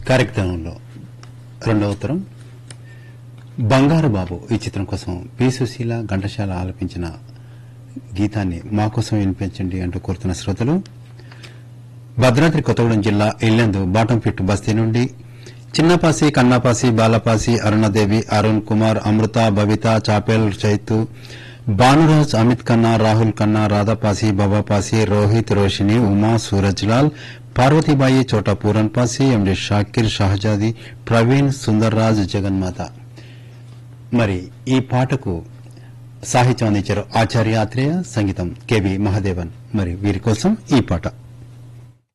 కార్యక్రమంలో రెండవ ఉత్తరం బంగారు బాబు ఈ చిత్రం కోసం పి సుశీల ఘంటశాల ఆలపించిన గీతాన్ని మా కోసం వినిపించండి అంటూ కోరుతున్న శ్రోతలు భద్రాద్రి కొత్తగూడెం జిల్లా ఇల్లందు బాటంపిట్టు బస్తీ నుండి చిన్నపాసి కన్నాపాసి బాలపాసి అరుణదేవి అరుణ్ కుమార్ అమృత బబిత చాపెల్ చైతు భానురాజ్ అమిత్ ఖన్నా రాహుల్ ఖన్నా రాధాపాసి బాబాపాసి రోహిత్ రోషిని ఉమా సూరజ్లాల్ పార్వతీబాయి చోటా పూరన్ పాసి ఎండి షాకిర్ షహజాది ప్రవీణ్ సుందర్రాజ్ జగన్మాత మరి ఈ పాటకు సాహిత్యం అందించారు ఆచార్య ఆత్రేయ సంగీతం కెవి మహాదేవన్ మరి వీరి కోసం ఈ పాట